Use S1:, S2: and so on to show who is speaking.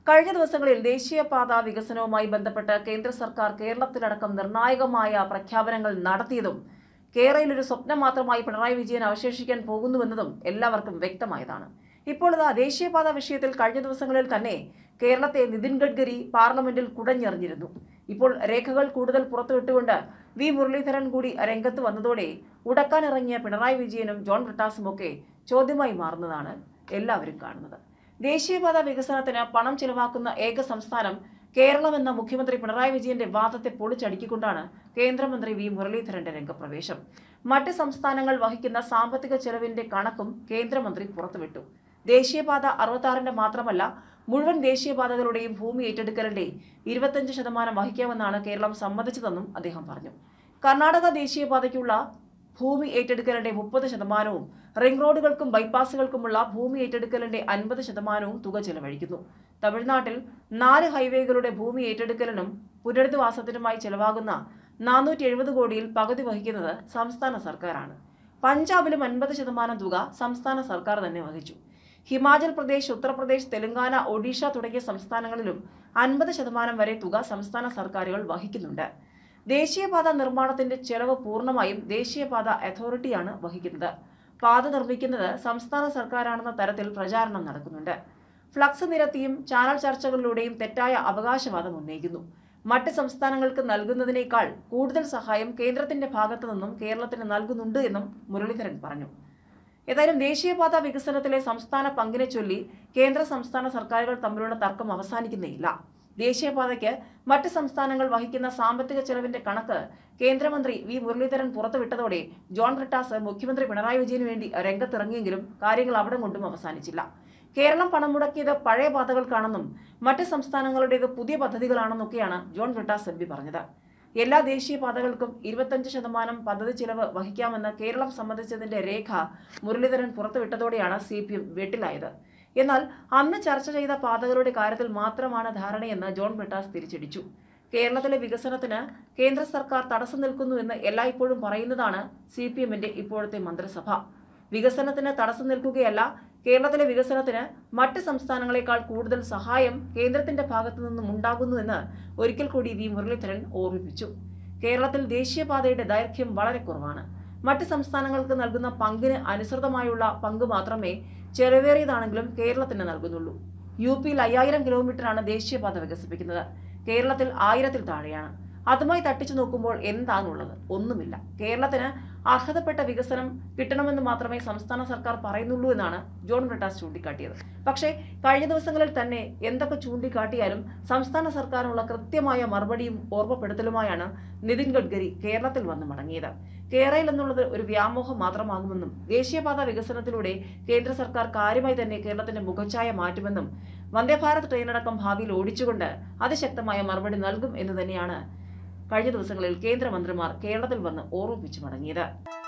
S1: കഴിഞ്ഞ ദിവസങ്ങളിൽ ദേശീയപാത വികസനവുമായി ബന്ധപ്പെട്ട് കേന്ദ്ര സർക്കാർ കേരളത്തിലടക്കം നിർണായകമായ പ്രഖ്യാപനങ്ങൾ നടത്തിയതും കേരളയിൽ ഒരു സ്വപ്നം മാത്രമായി പിണറായി വിജയൻ അവശേഷിക്കാൻ പോകുന്നുവെന്നതും എല്ലാവർക്കും വ്യക്തമായതാണ് ഇപ്പോൾ ഇതാ ദേശീയപാത വിഷയത്തിൽ കഴിഞ്ഞ ദിവസങ്ങളിൽ തന്നെ കേരളത്തെ നിതിൻ ഗഡ്കരി പാർലമെന്റിൽ കുടഞ്ഞെറിഞ്ഞിരുന്നു ഇപ്പോൾ രേഖകൾ കൂടുതൽ പുറത്തുവിട്ടുകൊണ്ട് വി മുരളീധരൻ കൂടി രംഗത്ത് വന്നതോടെ ഉടക്കാനിറങ്ങിയ പിണറായി വിജയനും ജോൺ ബ്രിട്ടാസും ഒക്കെ ചോദ്യമായി മാറുന്നതാണ് എല്ലാവരും കാണുന്നത് ദേശീയപാത വികസനത്തിന് പണം ചിലവാക്കുന്ന ഏക സംസ്ഥാനം കേരളമെന്ന മുഖ്യമന്ത്രി പിണറായി വിജയന്റെ വാദത്തെ പൊളിച്ചടുക്കിക്കൊണ്ടാണ് കേന്ദ്രമന്ത്രി വി മുരളീധരന്റെ രംഗപ്രവേശം മറ്റ് സംസ്ഥാനങ്ങൾ വഹിക്കുന്ന സാമ്പത്തിക ചെലവിന്റെ കണക്കും കേന്ദ്രമന്ത്രി പുറത്തുവിട്ടു ദേശീയപാത അറുപത്താറിന്റെ മാത്രമല്ല മുഴുവൻ ദേശീയപാതകളുടെയും ഭൂമി ഏറ്റെടുക്കലിന്റെ ഇരുപത്തഞ്ച് ശതമാനം വഹിക്കാമെന്നാണ് കേരളം സമ്മതിച്ചതെന്നും അദ്ദേഹം പറഞ്ഞു കർണാടക ദേശീയപാതയ്ക്കുള്ള ഭൂമി ഏറ്റെടുക്കലിന്റെ മുപ്പത് ശതമാനവും റിംഗ് റോഡുകൾക്കും ബൈപ്പാസുകൾക്കുമുള്ള ഭൂമി ഏറ്റെടുക്കലിന്റെ അൻപത് ശതമാനവും തുക ചെലവഴിക്കുന്നു തമിഴ്നാട്ടിൽ നാല് ഹൈവേകളുടെ ഭൂമി ഏറ്റെടുക്കലിനും പുനരധിവാസത്തിനുമായി ചെലവാകുന്ന നാനൂറ്റി എഴുപത് കോടിയിൽ പകുതി വഹിക്കുന്നത് സംസ്ഥാന സർക്കാരാണ് പഞ്ചാബിലും അൻപത് ശതമാനം തുക സംസ്ഥാന സർക്കാർ തന്നെ വഹിച്ചു ഹിമാചൽ പ്രദേശ് ഉത്തർപ്രദേശ് തെലങ്കാന ഒഡീഷ തുടങ്ങിയ സംസ്ഥാനങ്ങളിലും അൻപത് ശതമാനം വരെ തുക സംസ്ഥാന സർക്കാരുകൾ വഹിക്കുന്നുണ്ട് ദേശീയപാത നിർമ്മാണത്തിന്റെ ചെലവ് പൂർണ്ണമായും ദേശീയപാത അതോറിറ്റിയാണ് വഹിക്കുന്നത് പാത നിർമ്മിക്കുന്നത് സംസ്ഥാന സർക്കാരാണെന്ന തരത്തിൽ പ്രചാരണം നടക്കുന്നുണ്ട് ഫ്ലക്സ് നിരത്തിയും ചാനൽ ചർച്ചകളിലൂടെയും തെറ്റായ അവകാശവാദം ഉന്നയിക്കുന്നു മറ്റ് സംസ്ഥാനങ്ങൾക്ക് നൽകുന്നതിനേക്കാൾ കൂടുതൽ സഹായം കേന്ദ്രത്തിന്റെ ഭാഗത്തു നിന്നും കേരളത്തിന് നൽകുന്നുണ്ട് എന്നും മുരളീധരൻ പറഞ്ഞു ഏതായാലും ദേശീയപാത വികസനത്തിലെ സംസ്ഥാന പങ്കിനെ ചൊല്ലി കേന്ദ്ര സംസ്ഥാന സർക്കാരുകൾ തമ്മിലുള്ള തർക്കം അവസാനിക്കുന്നേയില്ല ദേശീയപാതയ്ക്ക് മറ്റ് സംസ്ഥാനങ്ങൾ വഹിക്കുന്ന സാമ്പത്തിക ചെലവിന്റെ കണക്ക് കേന്ദ്രമന്ത്രി വി മുരളീധരൻ പുറത്തുവിട്ടതോടെ ജോൺ ബ്രിട്ടാസ് മുഖ്യമന്ത്രി പിണറായി വിജയന് വേണ്ടി രംഗത്തിറങ്ങിയെങ്കിലും കാര്യങ്ങൾ അവിടെ കൊണ്ടും അവസാനിച്ചില്ല കേരളം പണം മുടക്കിയത് പഴയ പാതകൾക്കാണെന്നും മറ്റ് സംസ്ഥാനങ്ങളുടേത് പുതിയ പദ്ധതികളാണെന്നൊക്കെയാണ് ജോൺ ബ്രിട്ടാസ് എം പി പറഞ്ഞത് എല്ലാ ദേശീയപാതകൾക്കും ഇരുപത്തഞ്ച് ശതമാനം പദ്ധതി ചിലവ് വഹിക്കാമെന്ന് കേരളം സമ്മതിച്ചതിന്റെ രേഖ മുരളീധരൻ പുറത്തുവിട്ടതോടെയാണ് സി പി എം വെട്ടിലായത് എന്നാൽ അന്ന് ചർച്ച ചെയ്ത പാതകളുടെ കാര്യത്തിൽ മാത്രമാണ് ധാരണയെന്ന് ജോൺ ബ്രിട്ടാസ് തിരിച്ചടിച്ചു കേരളത്തിലെ വികസനത്തിന് കേന്ദ്ര സർക്കാർ തടസ്സം നിൽക്കുന്നു എന്ന് എല്ലായ്പ്പോഴും പറയുന്നതാണ് സി പി എമ്മിന്റെ ഇപ്പോഴത്തെ മന്ത്രിസഭ വികസനത്തിന് തടസ്സം നിൽക്കുകയല്ല കേരളത്തിലെ വികസനത്തിന് മറ്റ് സംസ്ഥാനങ്ങളെക്കാൾ കൂടുതൽ സഹായം കേന്ദ്രത്തിന്റെ ഭാഗത്തു നിന്നും ഉണ്ടാകുന്നു എന്ന് ഒരിക്കൽ കൂടി വി മുരളീധരൻ ഓർമ്മിപ്പിച്ചു കേരളത്തിൽ ദേശീയപാതയുടെ ദൈർഘ്യം വളരെ കുറവാണ് മറ്റ് സംസ്ഥാനങ്ങൾക്ക് നൽകുന്ന പങ്കിന് അനുസൃതമായുള്ള പങ്ക് മാത്രമേ ചെലവേറിയതാണെങ്കിലും കേരളത്തിന് നൽകുന്നുള്ളൂ യു പിയിൽ അയ്യായിരം കിലോമീറ്ററാണ് ദേശീയപാത വികസിപ്പിക്കുന്നത് കേരളത്തിൽ ആയിരത്തിൽ താഴെയാണ് അതുമായി തട്ടിച്ചു നോക്കുമ്പോൾ എന്താണുള്ളത് ഒന്നുമില്ല കേരളത്തിന് അർഹതപ്പെട്ട വികസനം കിട്ടണമെന്ന് മാത്രമേ സംസ്ഥാന സർക്കാർ പറയുന്നുള്ളൂ എന്നാണ് ജോൺ ബ്രിട്ടാസ് ചൂണ്ടിക്കാട്ടിയത് പക്ഷേ കഴിഞ്ഞ ദിവസങ്ങളിൽ തന്നെ എന്തൊക്കെ ചൂണ്ടിക്കാട്ടിയാലും സംസ്ഥാന സർക്കാരിനുള്ള കൃത്യമായ മറുപടിയും ഓർമ്മപ്പെടുത്തലുമായാണ് നിതിൻ ഗഡ്കരി കേരളത്തിൽ വന്ന് മടങ്ങിയത് കേരളയിൽ എന്നുള്ളത് ഒരു വ്യാമോഹം മാത്രമാകുമെന്നും ദേശീയപാത വികസനത്തിലൂടെ കേന്ദ്ര സർക്കാർ കാര്യമായി തന്നെ കേരളത്തിന്റെ മുഖച്ഛായ മാറ്റുമെന്നും വന്ദേഭാരത് ട്രെയിനടക്കം ഭാവിയിൽ ഓടിച്ചുകൊണ്ട് അതിശക്തമായ മറുപടി നൽകും എന്ന് തന്നെയാണ് കഴിഞ്ഞ ദിവസങ്ങളിൽ കേന്ദ്രമന്ത്രിമാർ കേരളത്തിൽ വന്ന് ഓർമ്മിപ്പിച്ചു മടങ്ങിയത്